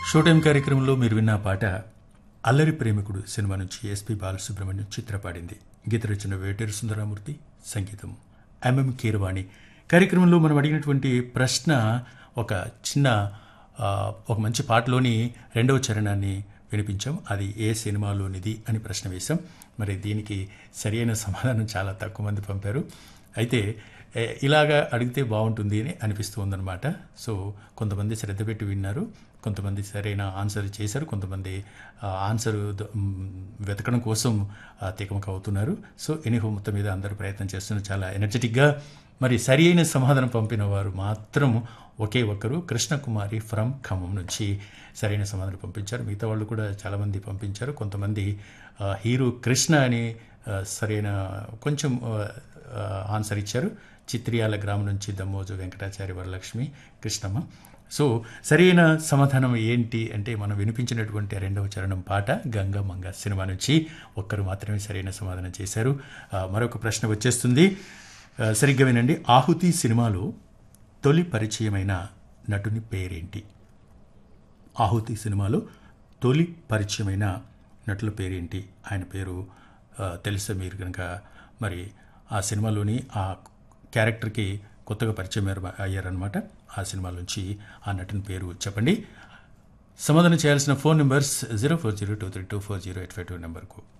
show time కార్యక్రమంలో మీరు విన్న పాట అల్లరి ప్రేమికుడు సినిమా నుంచి ఎస్పి బాలసుబ్రహ్మణ్యం చిత్ర పాడింది గీత రచన వేటేరు సుందరామూర్తి సంగీతం ఎంఎం కీరవాణి కార్యక్రమంలో మనం అడిగినటువంటి ప్రశ్న ఒక చిన్న ఆ, ఒక మంచి పాటలోని రెండవ చరణాన్ని వినిపించాం అది ఏ సినిమాలోనిది అని ప్రశ్న వేశాం మరి దీనికి సరైన సమాధానం చాలా తక్కువ మంది పంపారు అయితే ఏ, ఇలాగా అడిగితే బాగుంటుంది అని అనిపిస్తూ ఉందన్నమాట సో కొంతమంది శ్రద్ధ పెట్టి విన్నారు కొంతమంది సరైన ఆన్సర్ చేశారు కొంతమంది ఆ, ఆన్సర్ ద- మ్, వెతకడం కోసం ఆ, తికమక అవుతున్నారు సో ఎనీహో మొత్తం మీద అందరూ ప్రయత్నం చేస్తున్నారు చాలా ఎనర్జెటిక్గా మరి సరి అయిన సమాధానం పంపిన వారు మాత్రం ఒకే ఒక్కరు కృష్ణకుమారి ఫ్రమ్ ఖమ్మం నుంచి సరైన సమాధానం పంపించారు మిగతా వాళ్ళు కూడా చాలామంది పంపించారు కొంతమంది ఆ, హీరో కృష్ణ అని ఆ, సరైన కొంచెం ఆ, ఆ, ఆన్సర్ ఇచ్చారు చిత్రియాల గ్రామం నుంచి దమ్మోజు వెంకటాచారి వరలక్ష్మి కృష్ణమ్మ సో సరైన సమాధానం ఏంటి అంటే మనం వినిపించినటువంటి రెండవ చరణం పాట గంగ మంగ సినిమా నుంచి ఒక్కరు మాత్రమే సరైన సమాధానం చేశారు ఆ, మరొక ప్రశ్న వచ్చేస్తుంది ఆ, సరిగ్గా వినండి ఆహుతి సినిమాలో తొలి పరిచయమైన నటుని పేరేంటి ఆహుతి సినిమాలో తొలి పరిచయమైన నటుల పేరేంటి ఆయన పేరు ఆ, తెలుసా మీరు కనుక మరి ఆ సినిమాలోని ఆ క్యారెక్టర్కి కొత్తగా పరిచయం అయ్యారు- అయ్యారనమాట ఆ సినిమాలోంచి ఆ నటుని పేరు చెప్పండి సమాధానం చేయాల్సిన phone numbers zero four zero two three two four zero eight five two నెంబర్కు